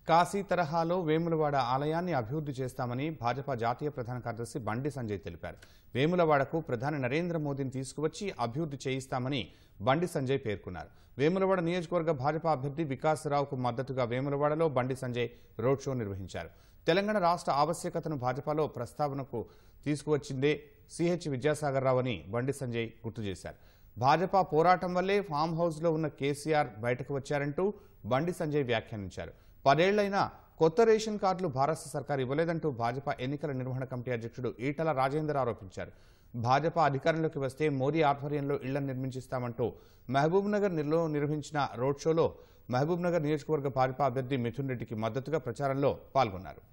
కాశీ తరహాలో వేములవాడ ఆలయాన్ని అభివృద్ధి చేస్తామని భాజపా జాతీయ ప్రధాన కార్యదర్శి బండి సంజయ్ తెలిపారు వేములవాడకు ప్రధాని నరేంద్ర మోదీని తీసుకువచ్చి అభివృద్ధి చేయిస్తామని బండి సంజయ్ పేర్కొన్నారు వేములవాడ నియోజకవర్గ భాజపా అభ్యర్థి వికాస్ రావుకు మద్దతుగా వేములవాడలో బండి సంజయ్ రోడ్ షో నిర్వహించారు తెలంగాణ రాష్ట్ర ఆవశ్యకతను భాజపాలో ప్రస్తావనకు తీసుకువచ్చిందే సిహెచ్ విద్యాసాగర్ రావు అని బండి సంజయ్ గుర్తు చేశారు భాజపా పోరాటం వల్లే ఫామ్ హౌస్లో ఉన్న కేసీఆర్ బయటకు వచ్చారంటూ బండి సంజయ్ వ్యాఖ్యానించారు పదేళ్లైనా కొత్త రేషన్ కార్డులు భారత సర్కార్ ఇవ్వలేదంటూ భాజపా ఎన్నికల నిర్వహణ కమిటీ అధ్యక్షుడు ఈటల రాజేందర్ ఆరోపించారు భాజపా అధికారంలోకి వస్తే మోదీ ఆధ్వర్యంలో ఇళ్లను నిర్మించిస్తామంటూ మహబూబ్ నగర్ లో నిర్వహించిన రోడ్ షోలో మహబూబ్ నగర్ నియోజకవర్గ భాజపా అభ్యర్థి మిథున్ రెడ్డికి మద్దతుగా ప్రచారంలో పాల్గొన్నారు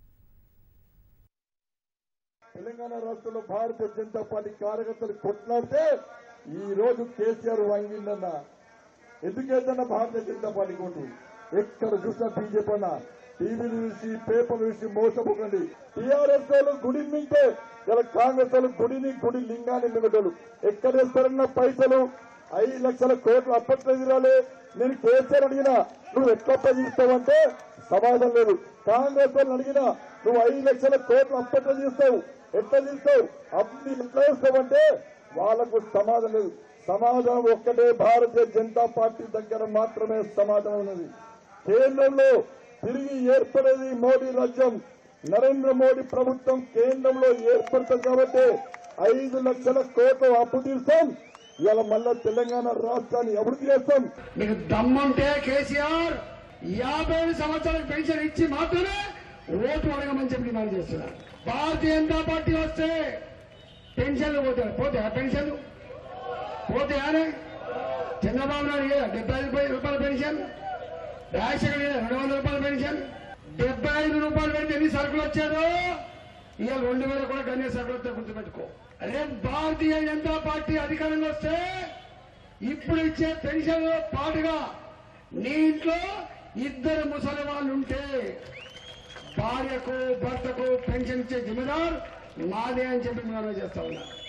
తెలంగాణ రాష్ట్రంలో భారతీయ జనతా పార్టీ కార్యకర్తలు కొట్లాడితే ఈ రోజు కేసీఆర్ వంగిందన్న ఎందుకేదన్న భారతీయ జనతా పార్టీ కోటి ఎక్కడ చూసినా బీజేపీ అన్న టీవీలు చూసి పేపర్లు చూసి మోసపోకండి టీఆర్ఎస్ వాళ్ళు గుడి మింటే ఇలా కాంగ్రెస్ వాళ్ళు గుడిని గుడి లింగాన్ని మిగటోళ్ళు ఎక్కడ వేస్తారన్న పైసలు ఐదు లక్షల కోట్లు అప్పట్లో ఎదురాలే నేను కేసీఆర్ అడిగినా నువ్వు ఎట్లా పనిస్తావంటే సమాధానం లేదు కాంగ్రెస్ వాళ్ళని అడిగినా నువ్వు ఐదు లక్షల కోట్లు అప్పట్లో తీస్తావు ఎట్లా తీస్తావు అన్ని ఎట్లా వేస్తావంటే వాళ్లకు సమాధానం లేదు సమాధానం ఒక్కటే భారతీయ జనతా పార్టీ దగ్గర మాత్రమే సమాధానం ఉన్నది కేంద్రంలో తిరిగి ఏర్పడేది మోడీ రాజ్యం నరేంద్ర మోడీ ప్రభుత్వం కేంద్రంలో ఏర్పడుతుంది కాబట్టి ఐదు లక్షల కోట్ల అప్పు తీస్తాం ఇవాళ మళ్ళా తెలంగాణ రాష్ట్రాన్ని అభివృద్ధి చేస్తాం మీకు దమ్ముంటే కేసీఆర్ యాభై ఐదు సంవత్సరాలకు పెన్షన్ ఇచ్చి మాత్రమే ఓటు అడగమని చెప్పి డిమాండ్ చేస్తున్నారు భారతీయ జనతా పార్టీ వస్తే పెన్షన్లు పోతాయి పోతే పెన్షన్లు పోతాయనే చంద్రబాబు నాయుడు ఏ డెబ్బై ఐదు రూపాయల పెన్షన్ రాజశేఖర్ ఏ రెండు వందల రూపాయల పెన్షన్ డెబ్బై ఐదు రూపాయలు పెడితే ఎన్ని సరుకులు వచ్చారో ఇవాళ రెండు వేల కూడా గణేష్ సరుకులు వస్తే గుర్తుపెట్టుకో అదే భారతీయ జనతా పార్టీ అధికారంలో వస్తే ఇప్పుడు ఇచ్చే పెన్షన్ పాటుగా నీ ఇంట్లో ఇద్దరు ముసలి వాళ్ళు ఉంటే భార్యకు భర్తకు పెన్షన్ ఇచ్చే జిమ్మదార్ మాదే అని చెప్పి మనం చేస్తా ఉన్నా